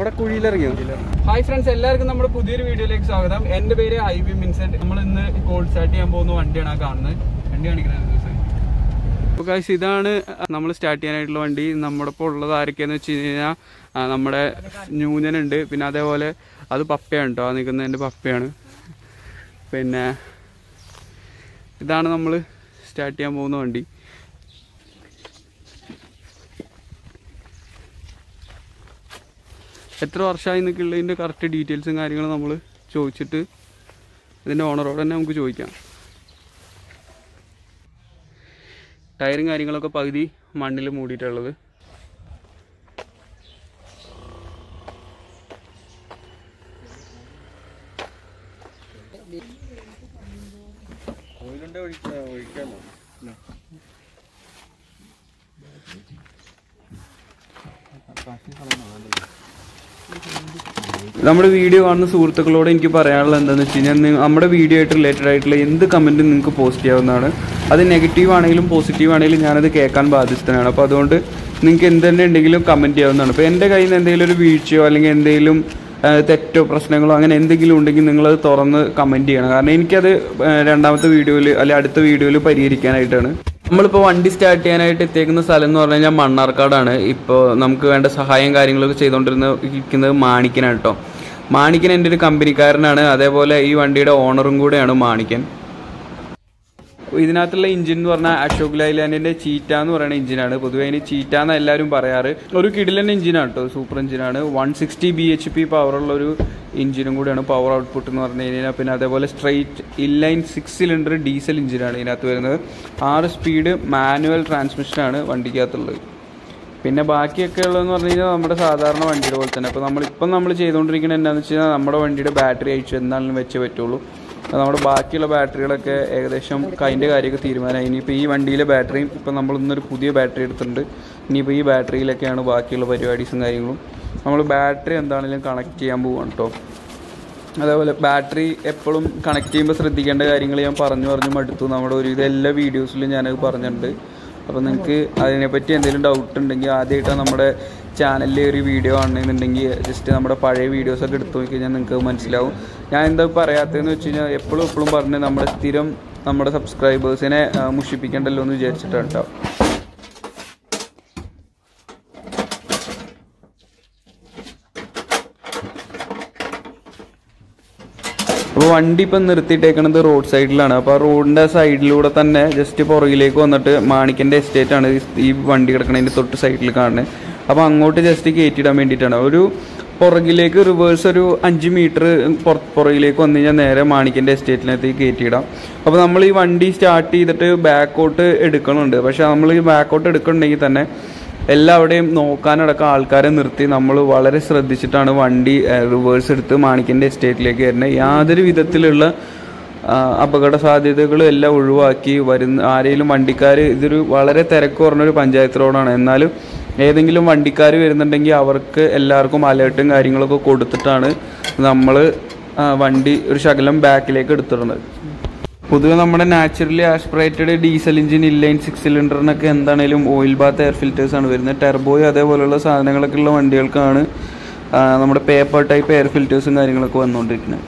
എവിടെ കുഴിയിലിറങ്ങിയോ hi friends എല്ലാവർക്കും നമ്മുടെ പുതിയൊരു വീഡിയോയിലേക്ക് സ്വാഗതം എന്റെ പേര് ഐ വി മിൻസെന്റ് നമ്മൾ ഇന്ന് കോൾഡ് സ്റ്റാർട്ട് ചെയ്യാൻ പോകുന്ന വണ്ടിയാണ് ആ കാണുന്നത് വണ്ടി കാണിക്കുന്നത് അപ്പോൾ ഗൈസ് ഇതാണ് നമ്മൾ സ്റ്റാർട്ട് ചെയ്യാനായിട്ടുള്ള വണ്ടി നമ്മുടെ ഇപ്പോൾ ഉള്ളത് ആരൊക്കെയാന്ന് വെച്ച് കഴിഞ്ഞാൽ ആ, നമ്മുടെ ന്യൂനനുണ്ട് പിന്നെ അതേപോലെ അത് പപ്പയാണ് കേട്ടോ ആ നിൽക്കുന്നത് എൻ്റെ പപ്പയാണ് പിന്നെ ഇതാണ് നമ്മൾ സ്റ്റാർട്ട് ചെയ്യാൻ പോകുന്ന വണ്ടി എത്ര വർഷമായി നിൽക്കുള്ളതിൻ്റെ കറക്റ്റ് ഡീറ്റെയിൽസും കാര്യങ്ങളും നമ്മൾ ചോദിച്ചിട്ട് ഇതിൻ്റെ ഓണറോട് തന്നെ നമുക്ക് ചോദിക്കാം ടയറും കാര്യങ്ങളൊക്കെ പകുതി മണ്ണിൽ മൂടിയിട്ടുള്ളത് നമ്മുടെ വീഡിയോ കാണുന്ന സുഹൃത്തുക്കളോട് എനിക്ക് പറയാനുള്ളത് എന്താണെന്ന് വെച്ച് കഴിഞ്ഞാൽ നി- നമ്മുടെ വീഡിയോ ആയിട്ട് റിലേറ്റഡ് ആയിട്ടുള്ള എന്ത് കമൻറ്റും നിങ്ങൾക്ക് പോസ്റ്റ് ചെയ്യാവുന്നതാണ് അത് നെഗറ്റീവ് ആണെങ്കിലും പോസിറ്റീവ് ആണെങ്കിലും ഞാനത് കേൾക്കാൻ ബാധ്യസ്ഥനാണ് അപ്പോൾ അതുകൊണ്ട് നിങ്ങൾക്ക് എന്ത് തന്നെ ഉണ്ടെങ്കിലും കമൻറ്റ് ചെയ്യാവുന്നതാണ് ഇപ്പോൾ എൻ്റെ കയ്യിൽ നിന്ന് എന്തെങ്കിലും ഒരു വീഴ്ചയോ അല്ലെങ്കിൽ എന്തെങ്കിലും ആ, തെറ്റോ പ്രശ്നങ്ങളോ അങ്ങനെ എന്തെങ്കിലും ഉണ്ടെങ്കിൽ നിങ്ങളത് തുറന്ന് കമൻറ്റ് ചെയ്യണം കാരണം എനിക്കത് ആ, രണ്ടാമത്തെ വീഡിയോയിൽ അല്ലെങ്കിൽ അടുത്ത വീഡിയോയിൽ പരിഹരിക്കാനായിട്ടാണ് നമ്മളിപ്പോൾ വണ്ടി സ്റ്റാർട്ട് ചെയ്യാനായിട്ട് എത്തിയേക്കുന്ന സ്ഥലം എന്ന് പറഞ്ഞു കഴിഞ്ഞാൽ മണ്ണാർക്കാടാണ് ഇപ്പോൾ നമുക്ക് വേണ്ട സഹായം കാര്യങ്ങളൊക്കെ ചെയ്തുകൊണ്ടിരുന്ന ഇരിക്കുന്നത് മാണിക്കനാണ് കേട്ടോ മാണിക്കൻ എൻ്റെ ഒരു കമ്പനിക്കാരനാണ് അതേപോലെ ഈ വണ്ടിയുടെ ഓണറും കൂടെയാണ് മാണിക്കൻ ഇതിനകത്തുള്ള എഞ്ചിൻ എന്ന് പറഞ്ഞാൽ അശോക് ലൈലാൻഡിന്റെ ചീറ്റ എന്ന് പറയുന്ന എഞ്ചിനാണ് പൊതുവെ അതിന് ചീറ്റ എന്ന് എല്ലാവരും പറയാറ് ഒരു കിടിലൻ എഞ്ചിനാണ് കേട്ടോ സൂപ്പർ എഞ്ചിനാണ് one sixty B H P പവറുള്ള ഒരു എഞ്ചിനും കൂടിയാണ് പവർ ഔട്ട്പുട്ട് എന്ന് പറഞ്ഞു കഴിഞ്ഞാൽ പിന്നെ അതേപോലെ straight inline six cylinder diesel എഞ്ചിനാണ് ഇതിനകത്ത് വരുന്നത് ആറ് സ്പീഡ് മാനുവൽ ട്രാൻസ്മിഷനാണ് വണ്ടിക്കകത്തുള്ളത് പിന്നെ ബാക്കിയൊക്കെ ഉള്ളതെന്ന് പറഞ്ഞു കഴിഞ്ഞാൽ നമ്മുടെ സാധാരണ വണ്ടിയുടെ പോലെ തന്നെ അപ്പോൾ നമ്മളിപ്പം നമ്മൾ ചെയ്തുകൊണ്ടിരിക്കുന്നത് എന്താണെന്ന് വെച്ച് കഴിഞ്ഞാൽ നമ്മുടെ വണ്ടിയുടെ ബാറ്ററി അയച്ചു എന്താണെങ്കിലും വെച്ചേ പറ്റുള്ളൂ അപ്പോൾ നമ്മുടെ ബാക്കിയുള്ള ബാറ്ററികളൊക്കെ ഏകദേശം അതിൻ്റെ കാര്യമൊക്കെ തീരുമാനമായി ഇനിയിപ്പോൾ ഈ വണ്ടിയിലെ ബാറ്ററിയും ഇപ്പം നമ്മൾ ഇന്നൊരു പുതിയ ബാറ്ററി എടുത്തിട്ടുണ്ട് ഇനിയിപ്പോൾ ഈ ബാറ്ററിയിലൊക്കെയാണ് ബാക്കിയുള്ള പരിപാടീസും കാര്യങ്ങളും നമ്മൾ ബാറ്ററി എന്താണെങ്കിലും കണക്ട് ചെയ്യാൻ പോവാണ് കേട്ടോ അതേപോലെ ബാറ്ററി എപ്പോഴും കണക്ട് ചെയ്യുമ്പോൾ ശ്രദ്ധിക്കേണ്ട കാര്യങ്ങൾ ഞാൻ പറഞ്ഞു പറഞ്ഞു മടുത്തു നമ്മുടെ ഒരു ഇത് എല്ലാ വീഡിയോസിലും ഞാനത് പറഞ്ഞിട്ടുണ്ട് അപ്പോൾ നിങ്ങൾക്ക് അതിനെപ്പറ്റി എന്തെങ്കിലും ഡൗട്ട് ഉണ്ടെങ്കിൽ ആദ്യമായിട്ടാണ് നമ്മുടെ ചാനലിൽ ഒരു വീഡിയോ കാണണമെന്നുണ്ടെങ്കിൽ ജസ്റ്റ് നമ്മുടെ പഴയ വീഡിയോസൊക്കെ എടുത്തു നോക്കി കഴിഞ്ഞാൽ നിങ്ങൾക്ക് മനസ്സിലാവും ഞാൻ എന്താ പറയാത്തതെന്ന് വെച്ച് കഴിഞ്ഞാൽ എപ്പോഴും എപ്പോഴും പറഞ്ഞ് നമ്മുടെ സ്ഥിരം നമ്മുടെ സബ്സ്ക്രൈബേഴ്സിനെ ആ, മുഷിപ്പിക്കണ്ടല്ലോ എന്ന് വിചാരിച്ചിട്ടാണ് കേട്ടോ അപ്പോൾ വണ്ടി ഇപ്പം നിർത്തിയിട്ടേക്കണത് റോഡ് സൈഡിലാണ് അപ്പോൾ ആ റോഡിൻ്റെ സൈഡിലൂടെ തന്നെ ജസ്റ്റ് പുറകിലേക്ക് വന്നിട്ട് മാണിക്കൻ്റെ എസ്റ്റേറ്റ് ആണ് ഈ- ഈ വണ്ടി കിടക്കണതിൻ്റെ തൊട്ട് സൈഡിൽ കാണുന്നത് അപ്പോൾ അങ്ങോട്ട് ജസ്റ്റ് കയറ്റിയിടാൻ വേണ്ടിയിട്ടാണ് ഒരു പുറകിലേക്ക് റിവേഴ്സ് ഒരു അഞ്ച് മീറ്റർ പുറകിലേക്ക് വന്നു കഴിഞ്ഞാൽ നേരെ മാണിക്കൻ്റെ എസ്റ്റേറ്റിനകത്തേക്ക് കയറ്റിയിടാം അപ്പോൾ നമ്മൾ ഈ വണ്ടി സ്റ്റാർട്ട് ചെയ്തിട്ട് ബാക്കോട്ട് എടുക്കണുണ്ട് പക്ഷെ നമ്മൾ ഈ ബാക്കോട്ട് എടുക്കണമെങ്കിൽ തന്നെ എല്ലാവിടെയും നോക്കാനടക്കം ആൾക്കാരെ നിർത്തി നമ്മൾ വളരെ ശ്രദ്ധിച്ചിട്ടാണ് വണ്ടി റിവേഴ്സ് എടുത്ത് മാണിക്കൻ്റെ എസ്റ്റേറ്റിലേക്ക് വരുന്നത് യാതൊരു വിധത്തിലുള്ള ആ, അപകട സാധ്യതകളും എല്ലാം ഒഴിവാക്കി വരുന്ന ആരെങ്കിലും വണ്ടിക്കാർ ഇതൊരു വളരെ തിരക്ക് കുറഞ്ഞൊരു പഞ്ചായത്ത് റോഡാണ് എന്നാലും ഏതെങ്കിലും വണ്ടിക്കാർ വരുന്നുണ്ടെങ്കിൽ അവർക്ക് എല്ലാവർക്കും അലേർട്ടും കാര്യങ്ങളൊക്കെ കൊടുത്തിട്ടാണ് നമ്മൾ വണ്ടി ഒരു ശകലം ബാക്കിലേക്ക് എടുത്തിടുന്നത് പൊതുവെ നമ്മുടെ naturally aspirated diesel engine inline six സിലിണ്ടറിനൊക്കെ എന്താണേലും ഓയിൽ ബാത്ത് എയർ ഫിൽറ്റേഴ്സ് ആണ് വരുന്നത് ടെർബോയും അതേപോലെയുള്ള സാധനങ്ങളൊക്കെ ഉള്ള വണ്ടികൾക്കാണ് ആ, നമ്മുടെ പേപ്പർ ടൈപ്പ് എയർ ഫിൽറ്റേഴ്സും കാര്യങ്ങളൊക്കെ വന്നുകൊണ്ടിരിക്കുന്നത്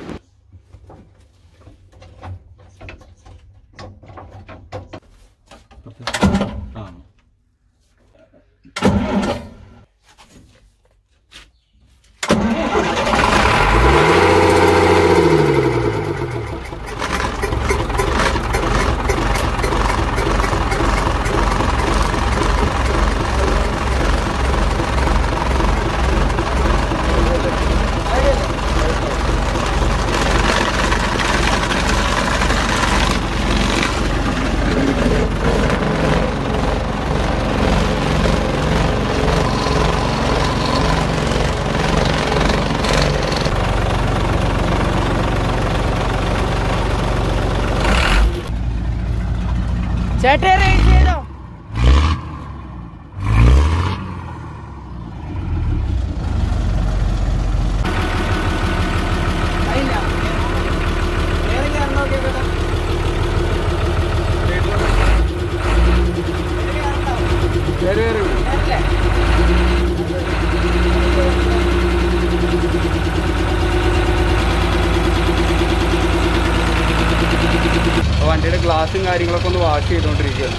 ഗ്ലാസും കാര്യങ്ങളൊക്കെ ഒന്ന് വാഷ് ചെയ്തുകൊണ്ടിരിക്കുകയാണ്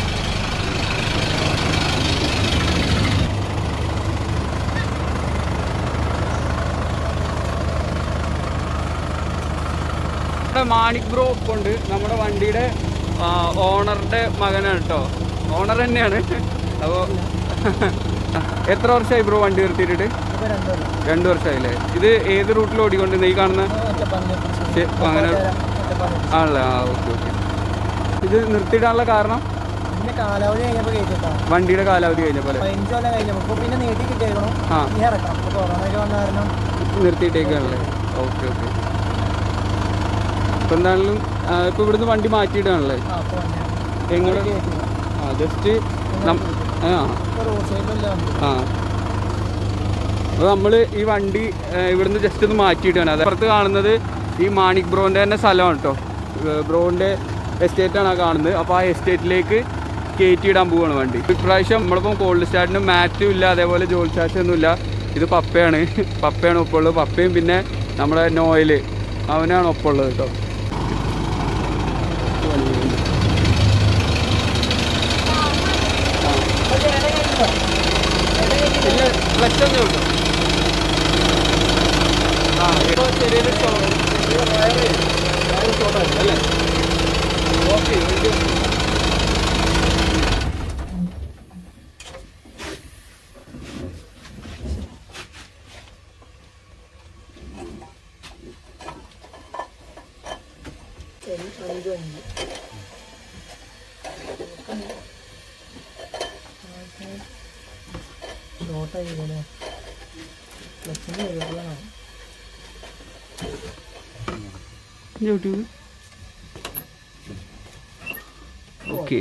നമ്മുടെ മാണിക് ബ്രോ ഒപ്പുണ്ട് നമ്മുടെ വണ്ടിയുടെ ഓണറുടെ മകനാണ് കേട്ടോ ഓണർ തന്നെയാണ് അപ്പോൾ എത്ര വർഷമായി ബ്രോ വണ്ടി നിർത്തിയിട്ടിട്ട് ഇപ്പൊ രണ്ടു കൊല്ലം. രണ്ട് വർഷമായില്ലേ ഇത് ഏത് റൂട്ടിൽ ഓടിക്കൊണ്ടിരുന്നത് ഈ കാണുന്ന ആ, ഒറ്റപ്പാലം. ശരി, അങ്ങനെ ഒറ്റപ്പാലം. ആണല്ലേ ആ ഓക്കെ ഓക്കെ ഇത് നിർത്തിയിടാനുള്ള കാരണം പിന്നെ കാലാവധി കഴിഞ്ഞപ്പോ കയറ്റിട്ടാ വണ്ടിയുടെ കാലാവധി കഴിഞ്ഞ പോലെ പതിനഞ്ച് കൊല്ലം കഴിഞ്ഞപ്പോ ഇപ്പൊ പിന്നെ നീട്ടി കിട്ടിയേക്കണം ആ ഇനി ഇറക്കാം അപ്പൊ കൊറോണ ഒക്കെ വന്ന കാരണം നിർത്തിയിട്ടേക്കാണല്ലേ ഓക്കെ ഓക്കെ ഇപ്പം എന്താണെങ്കിലും ഇപ്പം ഇവിടുന്ന് വണ്ടി മാറ്റിയിടാണല്ലേ ആ അപ്പൊ വന്നെ. എങ്ങനെ കയറ്റി. ആ ജസ്റ്റ് ആ ഇപ്പൊ റോഡ് സൈഡിലല്ല വണ്ടി ആ അപ്പോൾ നമ്മൾ ഈ വണ്ടി ആ, ഇവിടുന്ന് ജസ്റ്റ് ഒന്ന് മാറ്റിയിട്ടാണ് അത് അപ്പുറത്ത് കാണുന്നത് ഈ മാണിക് ബ്രോൻ്റെ തന്നെ സ്ഥലമാണ് കേട്ടോ ബ്രോൻ്റെ എസ്റ്റേറ്റാണ് ആ കാണുന്നത് അപ്പോൾ ആ എസ്റ്റേറ്റിലേക്ക് കയറ്റിയിടാൻ പോവാണ് വണ്ടി ഇപ്രാവശ്യം നമ്മളിപ്പം കോൾഡ് സ്റ്റാർട്ടിന് മാറ്റും ഇല്ല അതേപോലെ ജോൽ ചാച്ചൊന്നും ഇല്ല ഇത് പപ്പയാണ് പപ്പയാണ് ഒപ്പമുള്ളത് പപ്പയും പിന്നെ നമ്മുടെ നോയൽ അവനാണ് ഒപ്പമുള്ളത് കേട്ടോ ഇല്ല ക്ലച്ച് ഒന്നും കേട്ടോ ആ ഇപ്പോൾ ചെറിയൊരു ഷോർട്ട് അല്ലേ ഓക്കെ ഷോർട്ടായില്ലേ ക്ലച്ചിന് എഴുപതാണ് യൂട്യൂബ് ഓക്കെ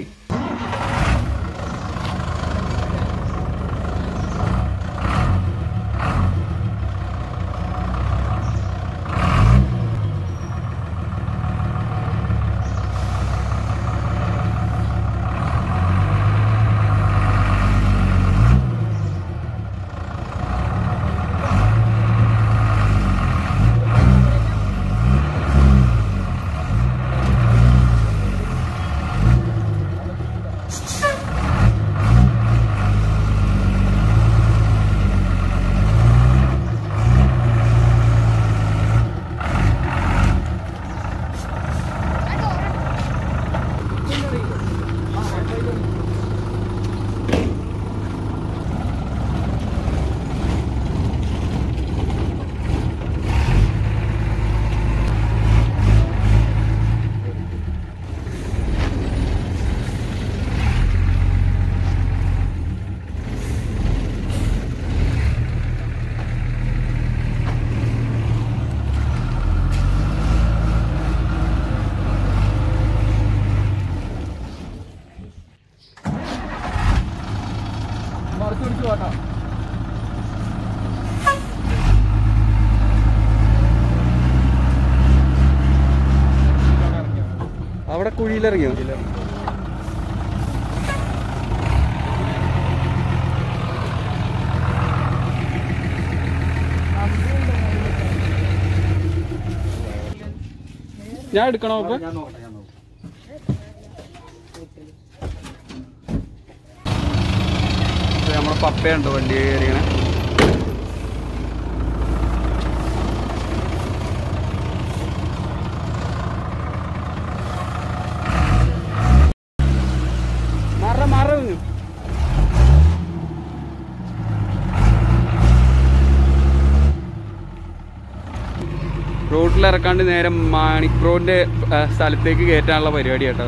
മറച്ചു പിടിച്ചു പോട്ടോ അവിടെ കുഴിയിലിറങ്ങിയോ ഞാൻ എടുക്കണോ അപ്പൊ ഇത് നമ്മുടെ പപ്പയുണ്ട് വണ്ടി കയറിയണേ മറ മറ ഒന്ന്. റോഡിൽ ഇറക്കാണ്ട് നേരെ മാണിക്രോന്റെ സ്ഥലത്തേക്ക് കയറ്റാനുള്ള പരിപാടി കേട്ടോ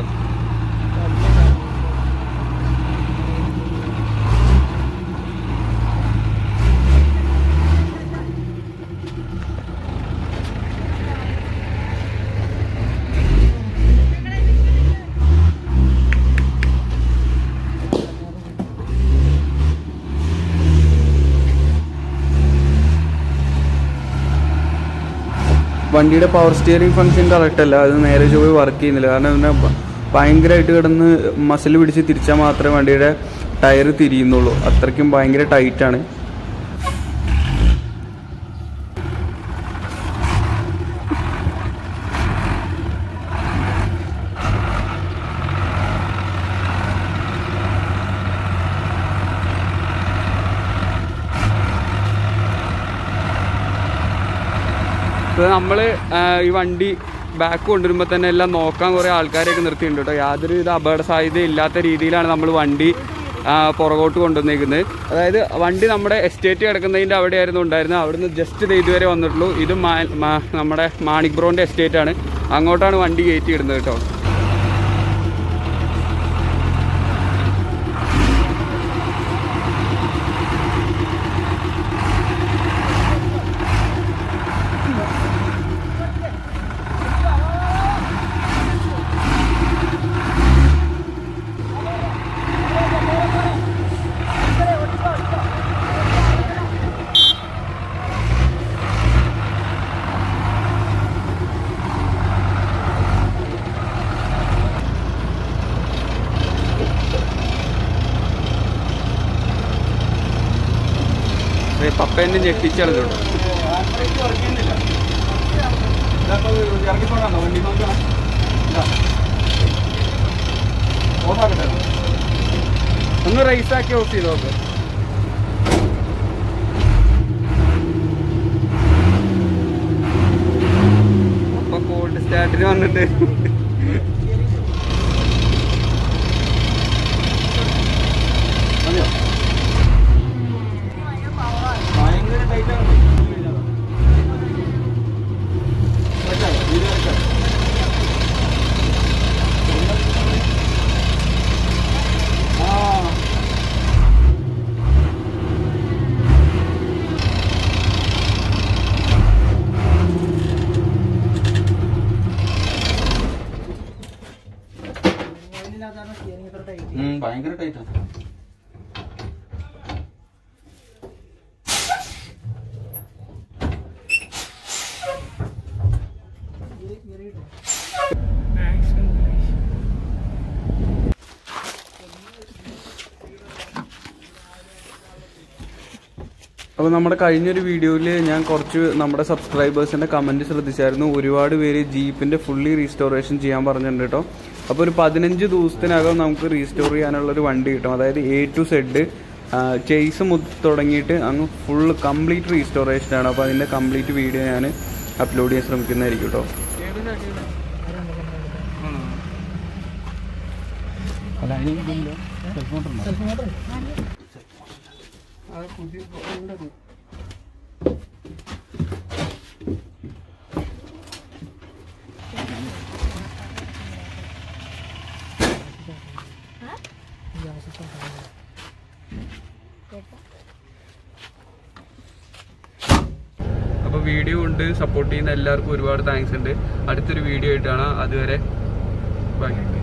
വണ്ടിയുടെ പവർ സ്റ്റിയറിംഗ് ഫംഗ്ഷൻ കറക്റ്റ് അല്ല അത് നേരെ ചൊവ്വ വർക്ക് ചെയ്യുന്നില്ല കാരണം പിന്നെ ഭ- ഭയങ്കരമായിട്ട് കിടന്ന് മസിൽ പിടിച്ച് തിരിച്ചാൽ മാത്രമേ വണ്ടിയുടെ ടയർ തിരിയുന്നുള്ളൂ അത്രയ്ക്കും ഭയങ്കര ടൈറ്റാണ് ഇപ്പോൾ നമ്മൾ ഈ വണ്ടി ബാക്ക് കൊണ്ടുവരുമ്പോൾ തന്നെ എല്ലാം നോക്കാൻ കുറേ ആൾക്കാരെയൊക്കെ നിർത്തിയിട്ടുണ്ട് കേട്ടോ യാതൊരു ഇത് അപകട സാധ്യത ഇല്ലാത്ത രീതിയിലാണ് നമ്മൾ വണ്ടി ആ, പുറകോട്ട് കൊണ്ടുവന്നേക്കുന്നത് അതായത് വണ്ടി നമ്മുടെ എസ്റ്റേറ്റ് കിടക്കുന്നതിൻ്റെ അവിടെയായിരുന്നു ഉണ്ടായിരുന്നത് അവിടുന്ന് ജസ്റ്റ് ഇത് ഇതുവരെ വന്നിട്ടുള്ളൂ ഇത് മാ- മാ- നമ്മുടെ മാണിക് ബ്രോൻ്റെ എസ്റ്റേറ്റ് ആണ് അങ്ങോട്ടാണ് വണ്ടി കയറ്റി ഇടുന്നത് കേട്ടോ ദേ പപ്പ എന്നെ ഞെട്ടിച്ചത് കേട്ടോ ഒന്ന് റൈസ് ആക്കി ഓഫ് ചെയ്ത് നോക്ക് അപ്പൊ കോൾഡ് സ്റ്റാർട്ടിന് വന്നിട്ട് ഭയങ്കര ടൈറ്റ് ആണ് അതിനകത്താണ് സ്റ്റിയറിംഗ് ഇത്ര ടൈറ്റ് ഭയങ്കര ടൈറ്റാണ് അപ്പോൾ നമ്മുടെ കഴിഞ്ഞൊരു വീഡിയോയിൽ ഞാൻ കുറച്ച് നമ്മുടെ സബ്സ്ക്രൈബേഴ്സിൻ്റെ കമൻറ്റ് ശ്രദ്ധിച്ചായിരുന്നു ഒരുപാട് പേര് ജീപ്പിൻ്റെ ഫുള്ളി റീസ്റ്റോറേഷൻ ചെയ്യാൻ പറഞ്ഞിട്ടുണ്ട് കേട്ടോ അപ്പോൾ ഒരു പതിനഞ്ച് ദിവസത്തിനകം നമുക്ക് റീസ്റ്റോർ ചെയ്യാനുള്ള ഒരു വണ്ടി കിട്ടും അതായത് എ ടു സെഡ് ചെയ്സ് മുതൽ തുടങ്ങിയിട്ട് അങ്ങ് ഫുള്ള് കംപ്ലീറ്റ് റീസ്റ്റോറേഷനാണ് അപ്പോൾ അതിൻ്റെ കംപ്ലീറ്റ് വീഡിയോ ഞാൻ അപ്ലോഡ് ചെയ്യാൻ ശ്രമിക്കുന്നതായിരിക്കും കേട്ടോ സെൽഫ് മോട്ടർ അപ്പോൾ വീഡിയോ കൊണ്ട് സപ്പോർട്ട് ചെയ്യുന്ന എല്ലാവർക്കും ഒരുപാട് താങ്ക്സ് ഉണ്ട് അടുത്തൊരു വീഡിയോ ആയിട്ടാണ് അതുവരെ ബൈ